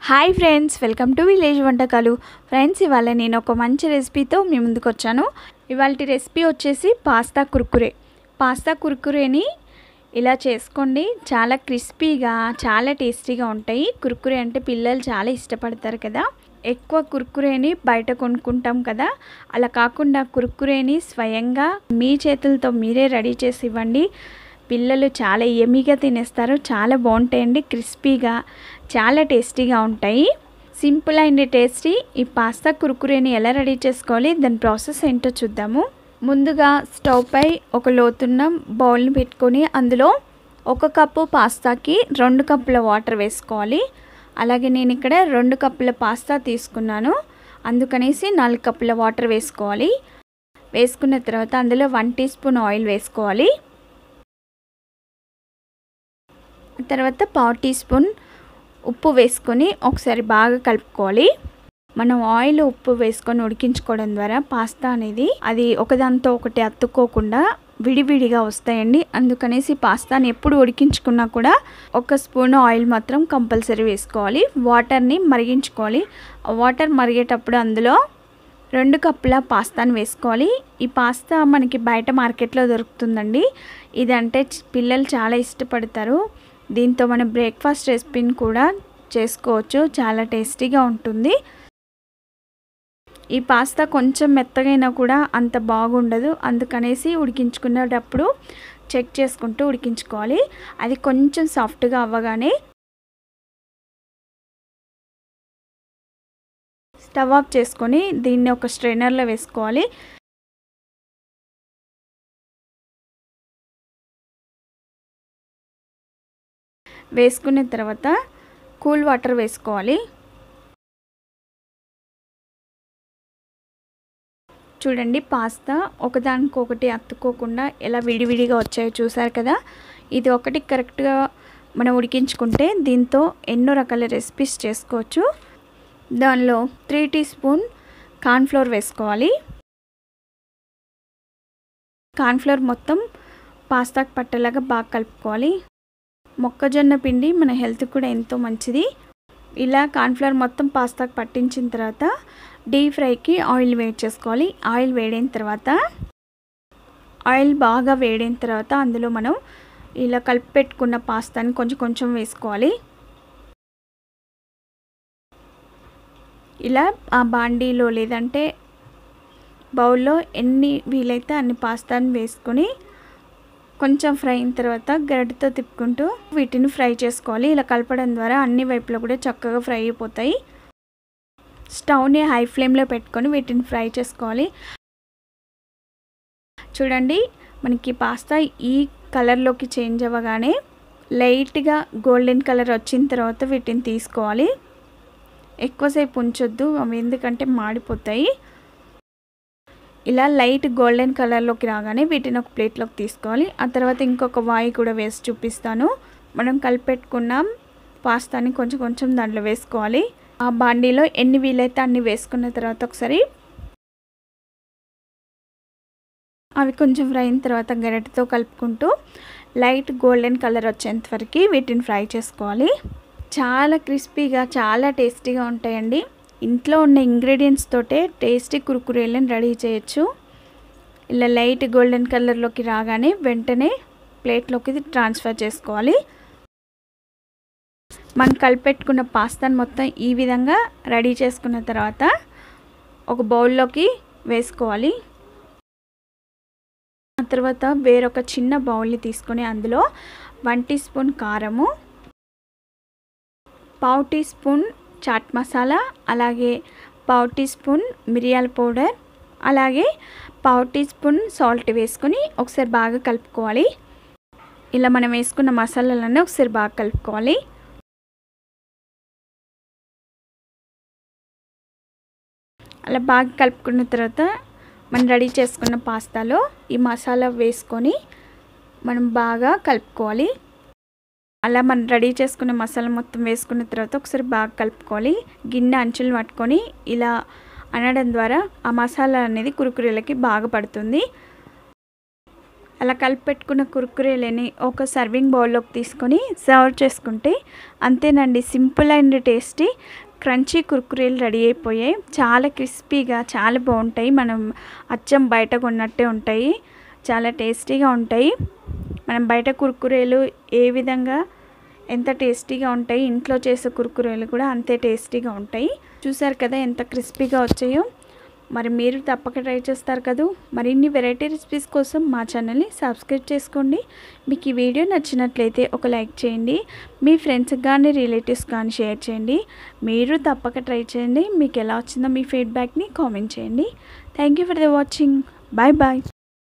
hi friends welcome to village Vantakalu friends ఇవాళ నేను ఒక మంచి రెసిపీతో మీ ముందుకు వచ్చాను ఇవాళ రెసిపీ వచ్చేసి పాస్తా కుర్కురే పాస్తా కుర్కురేని ఇలా చేసుకోండి చాలా క్రిస్పీగా చాలా టేస్టీగా ఉంటాయి కుర్కురే అంటే పిల్లలు చాలా ఇష్టపడతారు కదా ఎక్కువ కుర్కురేని బయట కొనుక్కుంటాం కదా అలా కాకుండా కుర్కురేని స్వయంగా మీ చేతులతో మీరే రెడీ చేసి ఇవ్వండి పిల్లలు చాలా ఎమిగా తినేస్తారు చాలా బాగుంటాయండి క్రిస్పీగా చాలా టేస్టీగా ఉంటాయి సింపుల్ అండ్ టేస్టీ ఈ పాస్తా కురుకురేని ఎలా రెడీ చేసుకోవాలి దాని ప్రాసెస్ ఏంటో చూద్దాము ముందుగా స్టవ్ పై ఒక లోతున్న బౌల్ని పెట్టుకొని అందులో ఒక కప్పు పాస్తాకి రెండు కప్పుల వాటర్ వేసుకోవాలి అలాగే నేను ఇక్కడ రెండు కప్పుల పాస్తా తీసుకున్నాను అందుకనేసి నాలుగు కప్పుల వాటర్ వేసుకోవాలి వేసుకున్న తర్వాత అందులో వన్ టీ స్పూన్ ఆయిల్ వేసుకోవాలి తర్వాత పావు టీ స్పూన్ ఉప్పు వేసుకొని ఒకసారి బాగా కలుపుకోవాలి మనం ఆయిల్ ఉప్పు వేసుకొని ఉడికించుకోవడం ద్వారా పాస్తా అనేది అది ఒకదాంతో ఒకటి అతుక్కోకుండా విడివిడిగా వస్తాయండి అందుకనేసి పాస్తాని ఎప్పుడు ఉడికించుకున్నా కూడా ఒక స్పూన్ ఆయిల్ మాత్రం కంపల్సరీ వేసుకోవాలి వాటర్ని మరిగించుకోవాలి వాటర్ మరిగేటప్పుడు అందులో రెండు కప్పుల పాస్తాను వేసుకోవాలి ఈ పాస్తా మనకి బయట మార్కెట్లో దొరుకుతుందండి ఇదంటే పిల్లలు చాలా ఇష్టపడతారు దీంతో మనం బ్రేక్ఫాస్ట్ రెసిపీని కూడా చేసుకోవచ్చు చాలా టేస్టీగా ఉంటుంది ఈ పాస్తా కొంచెం మెత్తగైనా కూడా అంత బాగుండదు అందుకనేసి ఉడికించుకునేటప్పుడు చెక్ చేసుకుంటూ ఉడికించుకోవాలి అది కొంచెం సాఫ్ట్గా అవ్వగానే స్టవ్ ఆఫ్ చేసుకొని దీన్ని ఒక స్ట్రైనర్లో వేసుకోవాలి వేసుకున్న తర్వాత కూల్ వాటర్ వేసుకోవాలి చూడండి పాస్తా ఒకదానికొకటి అతుక్కోకుండా ఎలా విడివిడిగా వచ్చాయో చూసారు కదా ఇది ఒకటి కరెక్ట్గా మనం ఉడికించుకుంటే దీంతో ఎన్నో రకాల రెసిపీస్ చేసుకోవచ్చు దానిలో త్రీ టీ స్పూన్ కార్న్ఫ్లోర్ వేసుకోవాలి కార్న్ఫ్లోర్ మొత్తం పాస్తాకు పట్టేలాగా బాగా కలుపుకోవాలి మొక్కజొన్న పిండి మన హెల్త్ కూడా ఎంతో మంచిది ఇలా కార్న్ఫ్లవర్ మొత్తం పాస్తాకు పట్టించిన తర్వాత డీప్ ఫ్రైకి ఆయిల్ వేడి చేసుకోవాలి ఆయిల్ వేడైన తర్వాత ఆయిల్ బాగా వేడైన తర్వాత అందులో మనం ఇలా కలిపి పెట్టుకున్న పాస్తాని కొంచెం కొంచెం వేసుకోవాలి ఇలా ఆ బాండీలో లేదంటే బౌల్లో ఎన్ని వీలైతే అన్ని పాస్తాని వేసుకొని కొంచెం ఫ్రై అయిన తర్వాత గరిటతో తిప్పుకుంటూ వీటిని ఫ్రై చేసుకోవాలి ఇలా కలపడం ద్వారా అన్ని వైపులో కూడా చక్కగా ఫ్రై అయిపోతాయి స్టవ్ని హై ఫ్లేమ్లో పెట్టుకొని వీటిని ఫ్రై చేసుకోవాలి చూడండి మనకి పాస్తా ఈ కలర్లోకి చేంజ్ అవ్వగానే లైట్గా గోల్డెన్ కలర్ వచ్చిన తర్వాత వీటిని తీసుకోవాలి ఎక్కువసేపు ఉంచొద్దు అవి ఎందుకంటే మాడిపోతాయి ఇలా లైట్ గోల్డెన్ కలర్లోకి రాగానే వీటిని ఒక ప్లేట్లోకి తీసుకోవాలి ఆ తర్వాత ఇంకొక వాయి కూడా వేసి చూపిస్తాను మనం కలిపెట్టుకున్న పాస్తాని కొంచెం కొంచెం దాంట్లో వేసుకోవాలి ఆ బాండీలో ఎన్ని వీలైతే అన్ని వేసుకున్న తర్వాత ఒకసారి అవి కొంచెం ఫ్రై అయిన తర్వాత గరిటతో కలుపుకుంటూ లైట్ గోల్డెన్ కలర్ వచ్చేంత వరకు వీటిని ఫ్రై చేసుకోవాలి చాలా క్రిస్పీగా చాలా టేస్టీగా ఉంటాయండి ఇంట్లో ఉన్న ఇంగ్రీడియంట్స్ తోటే టేస్టీ కురుకురేలను రెడీ చేయొచ్చు ఇలా లైట్ గోల్డెన్ కలర్లోకి రాగానే వెంటనే ప్లేట్లోకి ట్రాన్స్ఫర్ చేసుకోవాలి మనం కలిపెట్టుకున్న పాస్తాను మొత్తం ఈ విధంగా రెడీ చేసుకున్న తర్వాత ఒక బౌల్లోకి వేసుకోవాలి ఆ తర్వాత వేరొక చిన్న బౌల్ని తీసుకొని అందులో వన్ టీ స్పూన్ కారము పావు టీ స్పూన్ చాట్ మసాలా అలాగే పావు టీ స్పూన్ మిరియాల పౌడర్ అలాగే పావు టీ స్పూన్ సాల్ట్ వేసుకొని ఒకసారి బాగా కలుపుకోవాలి ఇలా మనం వేసుకున్న మసాలాలన్నీ ఒకసారి బాగా కలుపుకోవాలి అలా బాగా కలుపుకున్న తర్వాత మనం రెడీ చేసుకున్న పాస్తాలో ఈ మసాలా వేసుకొని మనం బాగా కలుపుకోవాలి అలా మనం రెడీ చేసుకున్న మసాలా మొత్తం వేసుకున్న తర్వాత ఒకసారి బాగా కలుపుకోవాలి గిన్నె అంచులు పట్టుకొని ఇలా అనడం ద్వారా ఆ మసాలా అనేది కురుకురేలకి బాగా పడుతుంది అలా కలిపి పెట్టుకున్న కుర్కురేలని ఒక సర్వింగ్ బౌల్లోకి తీసుకొని సర్వ్ చేసుకుంటే అంతేనండి సింపుల్ అండ్ టేస్టీ క్రంచీ కుర్కురేలు రెడీ అయిపోయాయి చాలా క్రిస్పీగా చాలా బాగుంటాయి మనం అచ్చం బయట కొన్నట్టే ఉంటాయి చాలా టేస్టీగా ఉంటాయి మనం బయట కుర్కురేలు ఏ విధంగా ఎంత టేస్టీగా ఉంటాయి ఇంట్లో చేసే కుర్కురేలు కూడా అంతే టేస్టీగా ఉంటాయి చూసారు కదా ఎంత క్రిస్పీగా వచ్చాయో మరి మీరు తప్పక ట్రై చేస్తారు కదా మరిన్ని వెరైటీ రెసిపీస్ కోసం మా ఛానల్ని సబ్స్క్రైబ్ చేసుకోండి మీకు ఈ వీడియో నచ్చినట్లయితే ఒక లైక్ చేయండి మీ ఫ్రెండ్స్కి కానీ రిలేటివ్స్ కానీ షేర్ చేయండి మీరు తప్పక ట్రై చేయండి మీకు ఎలా వచ్చిందో మీ ఫీడ్బ్యాక్ని కామెంట్ చేయండి thank you for the watching bye bye